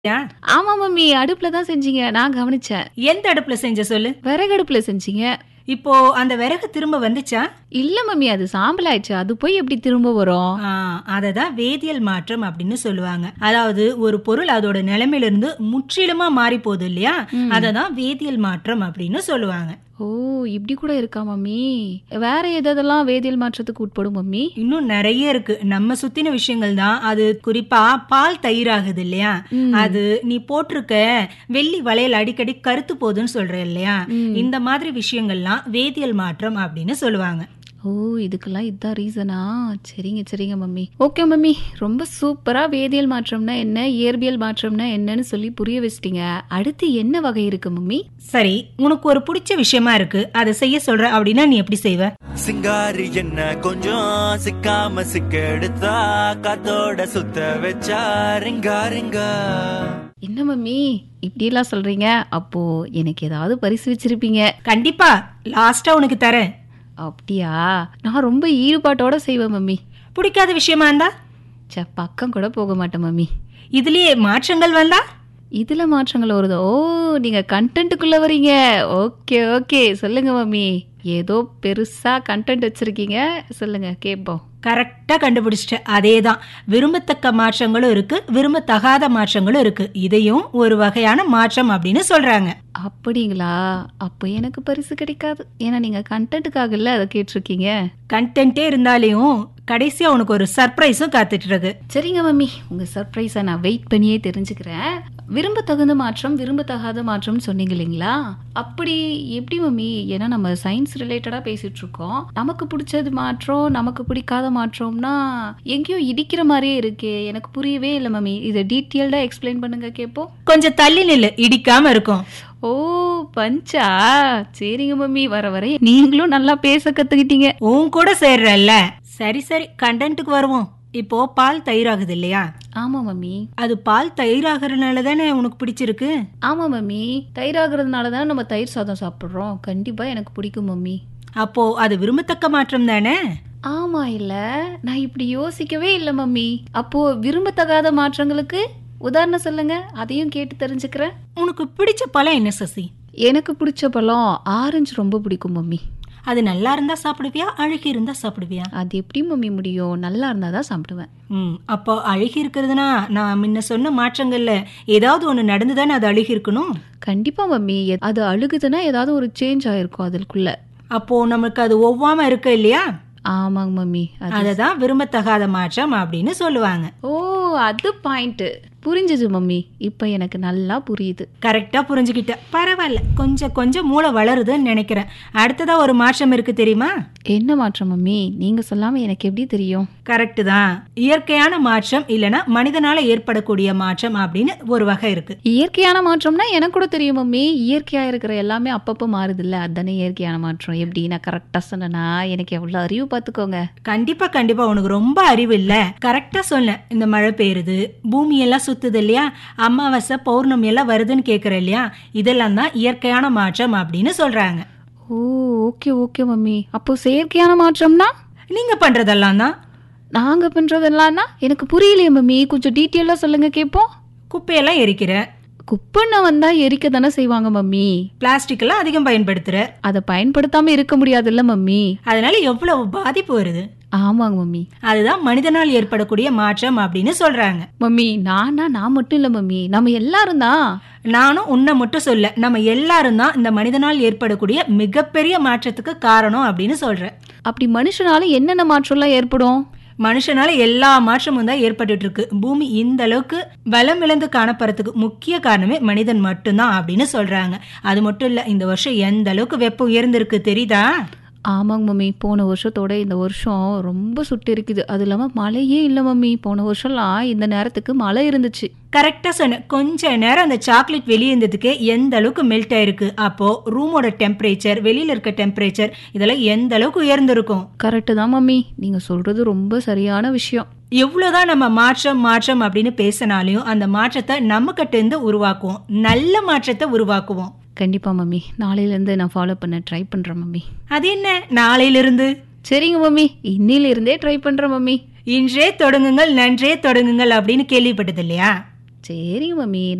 யா? ஆமா மம்மி அடுப்புல தான் செஞ்சீங்க நான் கவனிச்சேன் எந்த அடுப்புல செஞ்ச சொல்லு விறகடுப்புல செஞ்சீங்க இப்போ அந்த விறகு திரும்ப வந்துச்சா இல்ல மம்மி அது சாம்பல் ஆயிடுச்சு அது போய் எப்படி திரும்ப வரும் ஆ, அததான் வேதியியல் மாற்றம் அப்படின்னு சொல்லுவாங்க அதாவது ஒரு பொருள் அதோட நிலைமையில இருந்து முற்றிலுமா மாறி போகுது இல்லையா அததான் வேதியியல் மாற்றம் அப்படின்னு சொல்லுவாங்க ஓ இப்படி கூட இருக்கா மம்மி வேற எதெல்லாம் வேதியியல் மாற்றத்துக்கு உட்படும் மம்மி இன்னும் நிறைய இருக்கு நம்ம சுத்தின விஷயங்கள் தான் அது குறிப்பா பால் தயிராகுது இல்லையா ம். அது நீ போட்டிருக்க வெள்ளி வளையல் அடிக்கடி கருத்து போகுதுன்னு சொல்ற இல்லையா ம். இந்த மாதிரி விஷயங்கள்லாம் வேதியியல் மாற்றம் அப்படின்னு சொல்லுவாங்க ஓ இதுக்கெல்லாம் இதுதான் ரீசனா சரிங்க சரிங்க மம்மி ஓகே மம்மி ரொம்ப சூப்பரா வேதியியல் மாற்றம்னா என்ன இயற்பியல் மாற்றம்னா என்னன்னு சொல்லி புரிய வச்சிட்டீங்க அடுத்து என்ன வகை இருக்கு மம்மி சரி உனக்கு ஒரு பிடிச்ச விஷயமா இருக்கு அதை செய்ய சொல்ற அப்படின்னா நீ எப்படி செய்வ சிங்காரி என்ன கொஞ்சம் சிக்காம சிக்க எடுத்தா காத்தோட சுத்த வச்சா ரிங்கா ரிங்கா என்ன மம்மி இப்படியெல்லாம் சொல்றீங்க அப்போ எனக்கு ஏதாவது பரிசு வச்சிருப்பீங்க கண்டிப்பா லாஸ்டா உனக்கு தரேன் அப்படியா நான் ரொம்ப ஈடுபாட்டோட செய்வேன் மம்மி பிடிக்காத விஷயமா இருந்தா சே பக்கம் கூட போக மாட்டேன் மம்மி இதுலயே மாற்றங்கள் வந்தா இதுல மாற்றங்கள் வருது ஓ நீங்க கண்டென்ட்டுக்குள்ள வரீங்க ஓகே ஓகே சொல்லுங்க மம்மி ஏதோ பெருசா கண்டென்ட் வச்சிருக்கீங்க சொல்லுங்க கேட்போம் கரெக்டா கண்டுபிடிச்சிட்ட அதேதான் விரும்பத்தக்க மாற்றங்களும் இருக்கு விரும்பத்தகாத மாற்றங்களும் இருக்கு இதையும் ஒரு வகையான மாற்றம் அப்படின்னு சொல்றாங்க அப்படிங்களா அப்போ எனக்கு பரிசு கிடைக்காது ஏன்னா நீங்க கண்டென்ட்டுக்காகல அதை கேட்டிருக்கீங்க கண்டென்ட்டே இருந்தாலையும் கடைசியா உனக்கு ஒரு சர்ப்ரைஸும் காத்துட்டு இருக்கு சரிங்க மம்மி உங்க சர்ப்ரைஸை நான் வெயிட் பண்ணியே தெரிஞ்சுக்கிறேன் விரும்ப தகுந்த மாற்றம் விரும்பத்தகாத மாற்றம்னு சொன்னீங்க இல்லைங்களா அப்படி எப்படி மம்மி ஏன்னா நம்ம சயின்ஸ் ரிலேட்டடா பேசிட்டு இருக்கோம் நமக்கு பிடிச்சது மாற்றம் நமக்கு பிடிக்காத மாற்றம்னா எங்கேயோ இடிக்கிற மாதிரியே இருக்கே எனக்கு புரியவே இல்லை மம்மி இதை டீட்டெயில்டா எக்ஸ்பிளைன் பண்ணுங்க கேட்போம் கொஞ்சம் தள்ளி நில்லு இடிக்காம இருக்கும் ஓ பஞ்சா சரிங்க மம்மி வர வர நீங்களும் நல்லா பேச கத்துக்கிட்டீங்க உன் கூட சேர்றல்ல சரி சரி கண்டென்ட்டுக்கு வருவோம் இப்போ பால் தயிராகுது இல்லையா ஆமா மம்மி அது பால் தயிராகிறதுனால தானே உனக்கு பிடிச்சிருக்கு ஆமா மம்மி தயிர் ஆகுறதுனால தானே நம்ம தயிர் சாதம் சாப்பிட்றோம் கண்டிப்பா எனக்கு பிடிக்கும் மம்மி அப்போ அது விரும்பத்தக்க மாற்றம் தானே ஆமா இல்ல நான் இப்படி யோசிக்கவே இல்லை மம்மி அப்போ விரும்பத்தகாத மாற்றங்களுக்கு உதாரணம் சொல்லுங்க அதையும் கேட்டு தெரிஞ்சுக்கிறேன் உனக்கு பிடிச்ச பழம் என்ன சசி எனக்கு பிடிச்ச பழம் ஆரஞ்சு ரொம்ப பிடிக்கும் மம்மி அது நல்லா இருந்தா சாப்பிடுவியா அழுகி இருந்தா சாப்பிடுவியா அது எப்படி மம்மி முடியும் நல்லா இருந்தா தான் சாப்பிடுவேன் ம் அப்போ அழுகி இருக்கிறதுனா நான் முன்ன சொன்ன மாற்றங்கள்ல ஏதாவது ஒன்று நடந்து தானே அது அழுகி இருக்கணும் கண்டிப்பா மம்மி எ- அது அழுகுதுன்னா ஏதாவது ஒரு சேஞ்ச் ஆயிருக்கும் அதுக்குள்ள அப்போ நமக்கு அது ஒவ்வாம இருக்கு இல்லையா ஆமாங்க மம்மி அது அதை தான் விரும்பத்தகாத மாற்றம் அப்படின்னு சொல்லுவாங்க ஓ அது பாயிண்ட் புரிஞ்சுது மம்மி இப்போ எனக்கு நல்லா புரியுது கரெக்டா புரிஞ்சுக்கிட்ட பரவாயில்ல கொஞ்சம் கொஞ்சம் மூளை வளருதுன்னு நினைக்கிறேன் அடுத்ததா ஒரு மாற்றம் இருக்கு தெரியுமா என்ன மாற்றம் மம்மி நீங்க சொல்லாம எனக்கு எப்படி தெரியும் கரெக்ட் தான் இயற்கையான மாற்றம் இல்லனா மனிதனால ஏற்படக்கூடிய மாற்றம் அப்படின்னு ஒரு வகை இருக்கு இயற்கையான மாற்றம்னா எனக்கு கூட தெரியும் மம்மி இயற்கையா இருக்கிற எல்லாமே அப்பப்போ மாறுது இல்ல அதுதானே இயற்கையான மாற்றம் எப்படி நான் கரெக்டா சொன்னேனா எனக்கு எவ்வளவு அறிவு பார்த்துக்கோங்க கண்டிப்பா கண்டிப்பா உனக்கு ரொம்ப அறிவு இல்ல கரெக்டா சொன்னேன் இந்த மழை பெய்யுது பூமி எல்லாம் சுத்துது இல்லையா அமாவாசை பௌர்ணமி எல்லாம் வருதுன்னு கேக்குற இல்லையா இதெல்லாம் தான் இயற்கையான மாற்றம் அப்படின்னு சொல்றாங்க ஓ ஓகே ஓகே மம்மி அப்போ செயற்கையான மாற்றம்னா நீங்க பண்றதெல்லாம் தான் நாங்க பண்றதெல்லாம்னா எனக்கு புரியலையே மம்மி கொஞ்சம் டீட்டெயிலா சொல்லுங்க கேட்போம் குப்பையெல்லாம் எரிக்கிற குப்பண்ண வந்தா எரிக்க தானே செய்வாங்க மம்மி பிளாஸ்டிக் எல்லாம் அதிகம் பயன்படுத்துற அதை பயன்படுத்தாம இருக்க முடியாதுல்ல மம்மி அதனால எவ்வளவு பாதிப்பு வருது ஆமாங்க மம்மி அதுதான் மனிதனால் ஏற்படக்கூடிய மாற்றம் அப்படின்னு சொல்றாங்க மம்மி நானா நான் மட்டும் இல்ல மம்மி நம்ம எல்லாரும் தான் நானும் உன்னை மட்டும் சொல்ல நம்ம எல்லாரும் தான் இந்த மனிதனால் ஏற்படக்கூடிய மிகப்பெரிய மாற்றத்துக்கு காரணம் அப்படின்னு சொல்றேன் அப்படி மனுஷனால என்னென்ன மாற்றம்லாம் ஏற்படும் மனுஷனால எல்லா மாற்றமும் தான் ஏற்பட்டுட்டு இருக்கு பூமி இந்த அளவுக்கு வளம் இழந்து காணப்படுறதுக்கு முக்கிய காரணமே மனிதன் மட்டும்தான் அப்படின்னு சொல்றாங்க அது மட்டும் இல்ல இந்த வருஷம் எந்த அளவுக்கு வெப்பம் உயர்ந்திருக்கு தெரியுதா ஆமாங்க மம்மி போன வருஷத்தோட இந்த வருஷம் ரொம்ப சுட்டு இருக்குது அது இல்லாம மழையே இல்லை மம்மி போன வருஷம்லாம் இந்த நேரத்துக்கு மழை இருந்துச்சு கரெக்டா சொன்னேன் கொஞ்ச நேரம் அந்த சாக்லேட் வெளியே இருந்ததுக்கே எந்த அளவுக்கு மெல்ட் ஆயிருக்கு அப்போ ரூமோட டெம்பரேச்சர் வெளியில இருக்க டெம்பரேச்சர் இதெல்லாம் எந்த அளவுக்கு உயர்ந்திருக்கும் கரெக்டு தான் மம்மி நீங்க சொல்றது ரொம்ப சரியான விஷயம் எவ்வளவுதான் நம்ம மாற்றம் மாற்றம் அப்படின்னு பேசினாலையும் அந்த மாற்றத்தை நம்ம கிட்ட இருந்து உருவாக்குவோம் நல்ல மாற்றத்தை உருவாக்குவோம் கண்டிப்பா மம்மி நாளையில இருந்து நான் ஃபாலோ பண்ண ட்ரை பண்றேன் மம்மி அது என்ன நாளையிலிருந்து சரிங்க மம்மி இன்னில இருந்தே ட்ரை பண்றேன் மம்மி இன்றே தொடங்குங்கள் நன்றே தொடங்குங்கள் அப்படின்னு கேள்விப்பட்டது இல்லையா சரிங்க மம்மி